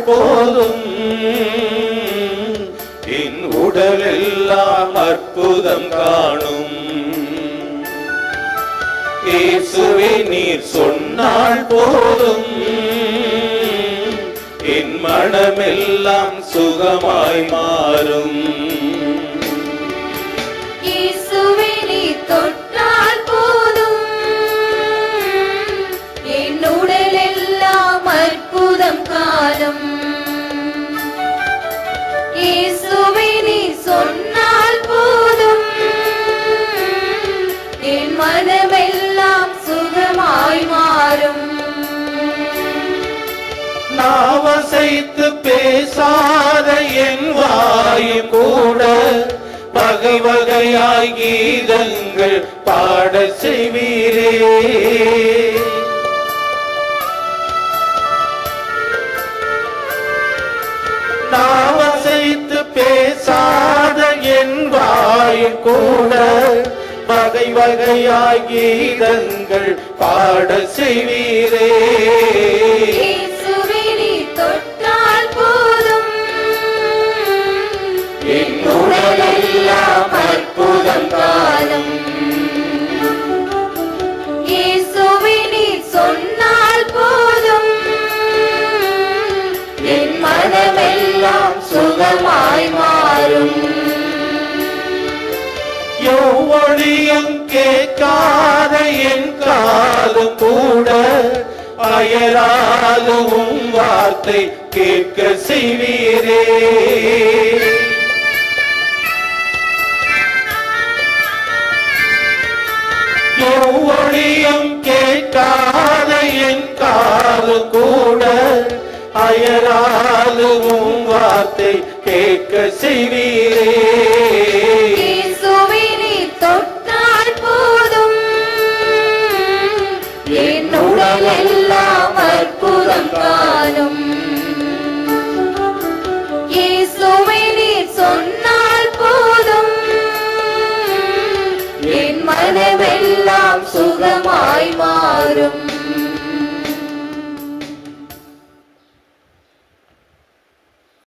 போதும் என் உடல் எல்லாம் அற்புதம் காணும் இயேசுவே நீர் சொன்னால் போதும் என் மனமெல்லாம் சுகமாய் மாறும் இயேசுவே நீ தொட்டால் போதும் என் உடல் எல்லாம் அற்புதம் காணும் இயேசுவே நீ சொன்னால் போதும் என் மனமெல்லாம் சுகமாய் மாறும் நாவசைத்து பேசாத என் வாயும் கூட வகை வகையாய் கீதங்கள் பாட செய்வீரே நாவசைத்து பேசாத என் வாயும் கூட வகை வகையாய் கீதங்கள் பாட செய்வீரே இயேசுவே நீ தொட்டால் போதும் என் உடலெல்லாம் அற்புதம் காலம் இயேசுவே நீ சொன்னால் போதும் என் மனமெல்லாம் சுகமாய் மாறும் எவ்வழியும் கேட்காத என் காதும் கூட அயராலும் வார்த்தை கேட்க செய்வீரே எவ்வழியும் கேட்காத என் காது கூட அயராலும் வார்த்தை கேட்க செய்வீரே இயேசுவே நீ தொட்டால் போதும் என் உடலெல்லாம் அற்புதம் காணும் இயேசுவே நீ சொன்னால் போதும் என் மனமெல்லாம் சுகமாய் மாறும்